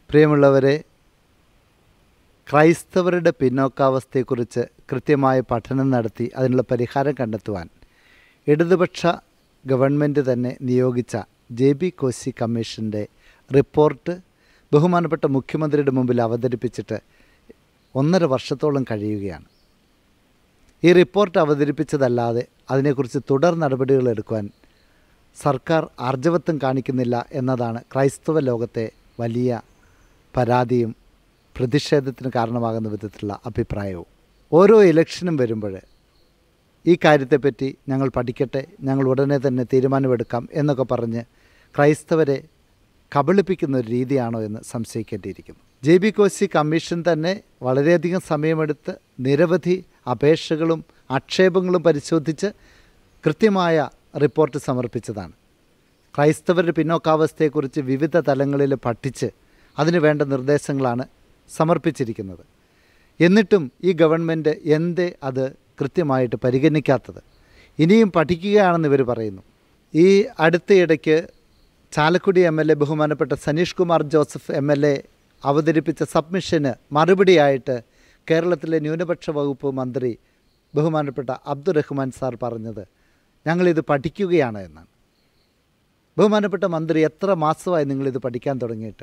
പ്രിയമുള്ളവരെ ക്രൈസ്തവരുടെ പിന്നോക്കാവസ്ഥയെക്കുറിച്ച് കൃത്യമായ പഠനം നടത്തി അതിനുള്ള പരിഹാരം കണ്ടെത്തുവാൻ ഇടതുപക്ഷ ഗവൺമെൻറ് തന്നെ നിയോഗിച്ച ജെ ബി കോശി കമ്മീഷൻ്റെ റിപ്പോർട്ട് ബഹുമാനപ്പെട്ട മുഖ്യമന്ത്രിയുടെ മുമ്പിൽ അവതരിപ്പിച്ചിട്ട് ഒന്നര വർഷത്തോളം കഴിയുകയാണ് ഈ റിപ്പോർട്ട് അവതരിപ്പിച്ചതല്ലാതെ അതിനെക്കുറിച്ച് തുടർ നടപടികൾ എടുക്കുവാൻ സർക്കാർ ആർജവത്വം കാണിക്കുന്നില്ല എന്നതാണ് ക്രൈസ്തവ ലോകത്തെ വലിയ പരാതിയും പ്രതിഷേധത്തിന് കാരണമാകുന്ന വിധത്തിലുള്ള അഭിപ്രായവും ഓരോ ഇലക്ഷനും വരുമ്പോൾ ഈ കാര്യത്തെപ്പറ്റി ഞങ്ങൾ പഠിക്കട്ടെ ഞങ്ങൾ ഉടനെ തന്നെ തീരുമാനമെടുക്കാം എന്നൊക്കെ പറഞ്ഞ് ക്രൈസ്തവരെ കബളിപ്പിക്കുന്ന ഒരു രീതിയാണോ എന്ന് സംശയിക്കേണ്ടിയിരിക്കുന്നു ജെ ബി കോശി കമ്മീഷൻ തന്നെ വളരെയധികം സമയമെടുത്ത് നിരവധി അപേക്ഷകളും ആക്ഷേപങ്ങളും പരിശോധിച്ച് കൃത്യമായ റിപ്പോർട്ട് സമർപ്പിച്ചതാണ് ക്രൈസ്തവരുടെ പിന്നോക്കാവസ്ഥയെക്കുറിച്ച് വിവിധ തലങ്ങളിൽ പഠിച്ച് അതിന് വേണ്ട നിർദ്ദേശങ്ങളാണ് സമർപ്പിച്ചിരിക്കുന്നത് എന്നിട്ടും ഈ ഗവൺമെൻറ് എന്തേ അത് കൃത്യമായിട്ട് പരിഗണിക്കാത്തത് ഇനിയും പഠിക്കുകയാണെന്ന് ഇവർ പറയുന്നു ഈ അടുത്തയിടയ്ക്ക് ചാലക്കുടി എം എൽ എ ബഹുമാനപ്പെട്ട Saneesh Kumar Joseph M L A അവതരിപ്പിച്ച സബ്മിഷന് മറുപടിയായിട്ട് കേരളത്തിലെ ന്യൂനപക്ഷ വകുപ്പ് മന്ത്രി ബഹുമാനപ്പെട്ട അബ്ദുറഹ്മാൻ സാർ പറഞ്ഞത് ഞങ്ങളിത് പഠിക്കുകയാണ് എന്നാണ് ബഹുമാനപ്പെട്ട മന്ത്രി എത്ര മാസമായി നിങ്ങളിത് പഠിക്കാൻ തുടങ്ങിയിട്ട്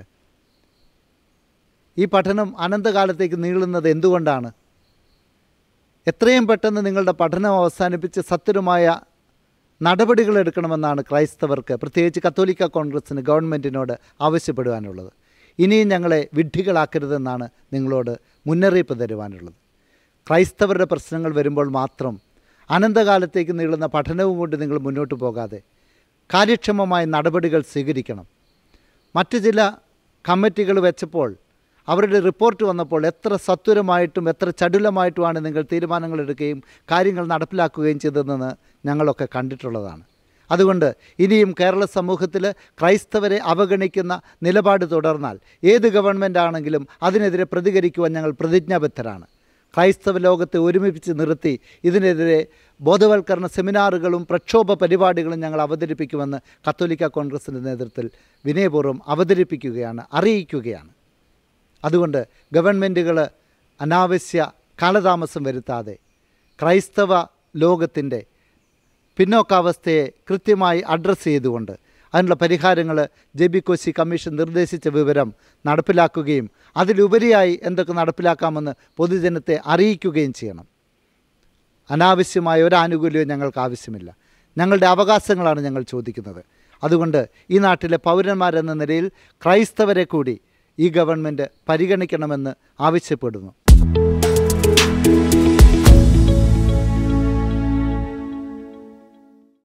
ഈ പഠനം അനന്തകാലത്തേക്ക് നീളുന്നത് എന്തുകൊണ്ടാണ് എത്രയും പെട്ടെന്ന് നിങ്ങളുടെ പഠനം അവസാനിപ്പിച്ച് സത്യമായ നടപടികൾ എടുക്കണമെന്നാണ് ക്രൈസ്തവർക്ക് പ്രത്യേകിച്ച് കത്തോലിക്ക കോൺഗ്രസ്സിന് ഗവൺമെൻറ്റിനോട് ആവശ്യപ്പെടുവാനുള്ളത് ഇനിയും ഞങ്ങളെ വിഡ്ഢികളാക്കരുതെന്നാണ് നിങ്ങളോട് മുന്നറിയിപ്പ് തരുവാനുള്ളത് ക്രൈസ്തവരുടെ പ്രശ്നങ്ങൾ വരുമ്പോൾ മാത്രം അനന്തകാലത്തേക്ക് നീളുന്ന പഠനവും കൊണ്ട് നിങ്ങൾ മുന്നോട്ട് പോകാതെ കാര്യക്ഷമമായ നടപടികൾ സ്വീകരിക്കണം മറ്റു ചില കമ്മിറ്റികൾ വെച്ചപ്പോൾ അവരുടെ റിപ്പോർട്ട് വന്നപ്പോൾ എത്ര സത്വരമായിട്ടും എത്ര ചടുലമായിട്ടുമാണ് നിങ്ങൾ തീരുമാനങ്ങൾ എടുക്കുകയും കാര്യങ്ങൾ നടപ്പിലാക്കുകയും ചെയ്തതെന്ന് ഞങ്ങളൊക്കെ കണ്ടിട്ടുള്ളതാണ് അതുകൊണ്ട് ഇനിയും കേരള സമൂഹത്തിൽ ക്രൈസ്തവരെ അവഗണിക്കുന്ന നിലപാട് തുടർന്നാൽ ഏത് ഗവൺമെൻറ് ആണെങ്കിലും അതിനെതിരെ പ്രതികരിക്കുവാൻ ഞങ്ങൾ പ്രതിജ്ഞാബദ്ധരാണ് ക്രൈസ്തവ ലോകത്തെ ഒരുമിപ്പിച്ച് നിർത്തി ഇതിനെതിരെ ബോധവൽക്കരണ സെമിനാറുകളും പ്രക്ഷോഭ പരിപാടികളും ഞങ്ങൾ അവതരിപ്പിക്കുമെന്ന് കത്തോലിക്ക കോൺഗ്രസിൻ്റെ നേതൃത്വത്തിൽ വിനയപൂർവ്വം അവതരിപ്പിക്കുകയാണ് അറിയിക്കുകയാണ് അതുകൊണ്ട് ഗവൺമെൻറ്റുകൾ അനാവശ്യ കാലതാമസം വരുത്താതെ ക്രൈസ്തവ ലോകത്തിൻ്റെ പിന്നോക്കാവസ്ഥയെ കൃത്യമായി അഡ്രസ്സ് ചെയ്തുകൊണ്ട് അതിനുള്ള പരിഹാരങ്ങൾ ജെ ബി കോശി കമ്മീഷൻ നിർദ്ദേശിച്ച വിവരം നടപ്പിലാക്കുകയും അതിലുപരിയായി എന്തൊക്കെ നടപ്പിലാക്കാമെന്ന് പൊതുജനത്തെ അറിയിക്കുകയും ചെയ്യണം അനാവശ്യമായ ഒരു ആനുകൂല്യവും ഞങ്ങൾക്ക് ആവശ്യമില്ല ഞങ്ങളുടെ അവകാശങ്ങളാണ് ഞങ്ങൾ ചോദിക്കുന്നത് അതുകൊണ്ട് ഈ നാട്ടിലെ പൗരന്മാരെന്ന നിലയിൽ ക്രൈസ്തവരെ കൂടി ഈ ഗവൺമെൻറ് പരിഗണിക്കണമെന്ന് ആവശ്യപ്പെടുന്നു